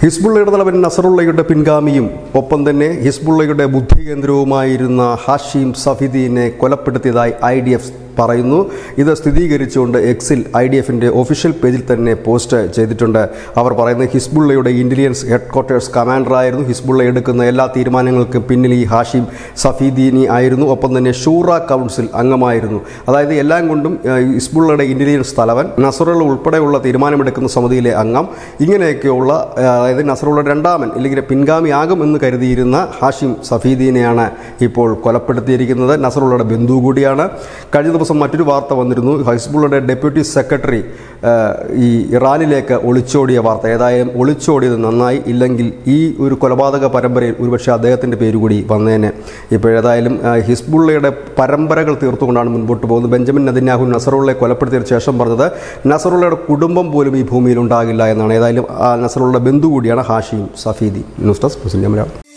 ഹിസ്ബുള്ളയുടെ തലവൻ നസറുള്ളയുടെ പിൻഗാമിയും ഒപ്പം തന്നെ ഹിസ്ബുള്ളയുടെ ബുദ്ധി കേന്ദ്രവുമായിരുന്ന ഹാഷിം സഫിദീനെ കൊലപ്പെടുത്തിയതായി ഐ ഡി എഫ് പറയുന്നു ഇത് സ്ഥിരീകരിച്ചുകൊണ്ട് എക്സിൽ ഐ ഡി എഫിൻ്റെ ഒഫീഷ്യൽ പേജിൽ തന്നെ പോസ്റ്റ് ചെയ്തിട്ടുണ്ട് അവർ പറയുന്നത് ഹിസ്ബുള്ളയുടെ ഇൻ്റലിജൻസ് ഹെഡ് ക്വാർട്ടേഴ്സ് കമാൻഡറായിരുന്നു ഹിസ്ബുള്ള എടുക്കുന്ന എല്ലാ തീരുമാനങ്ങൾക്കും പിന്നിൽ ഈ ഹാഷിം സഫീദീനി ആയിരുന്നു ഒപ്പം തന്നെ ഷൂറ കൗൺസിൽ അംഗമായിരുന്നു അതായത് എല്ലാം കൊണ്ടും ഏഹ്, ഹിസ്ബുള്ളയുടെ ഇൻ്റലിജൻസ് തലവൻ നസറുള്ള ഉൾപ്പെടെയുള്ള തീരുമാനമെടുക്കുന്ന സമിതിയിലെ അംഗം ഇങ്ങനെയൊക്കെയുള്ള ഏഹ്, അതായത് നസറുള്ള രണ്ടാമൻ അല്ലെങ്കിൽ പിൻഗാമിയാകും എന്ന് കരുതിയിരുന്ന ഹാഷിം സഫീദീനെയാണ് ഇപ്പോൾ കൊലപ്പെടുത്തിയിരിക്കുന്നത് നസറുള്ളയുടെ ബന്ധു കൂടിയാണ് കഴിഞ്ഞ ദിവസം മറ്റൊരു വാർത്ത വന്നിരുന്നു ഹൈസ്ബുള്ളയുടെ ഡെപ്യൂട്ടി സെക്രട്ടറി ഏഹ്, ഈ ഇറാനിലേക്ക് ഒളിച്ചോടിയ വാർത്ത ഏതായാലും ഒളിച്ചോടിയത് നന്നായി ഇല്ലെങ്കിൽ ഈ ഒരു കൊലപാതക പരമ്പരയിൽ ഒരുപക്ഷെ അദ്ദേഹത്തിൻ്റെ പേര് കൂടി വന്നേനെ ഇപ്പോഴേതായാലും ഏഹ്, ഹിസ്ബുള്ളയുടെ പരമ്പരകൾ തീർത്തുകൊണ്ടാണ് മുൻപോട്ട് പോകുന്നത് ബെഞ്ചമിൻ നദിന്യാഹു നസറുള്ളയെ കൊലപ്പെടുത്തിയതിനു ശേഷം പറഞ്ഞത് നസറുള്ളയുടെ കുടുംബം പോലും ഈ ഭൂമിയിൽ ഉണ്ടാകില്ല എന്നാണ് ഏതായാലും ആ നസറുള്ള ബന്ധു കൂടിയാണ് Hashim Safieddine news desk Muslim Malayalam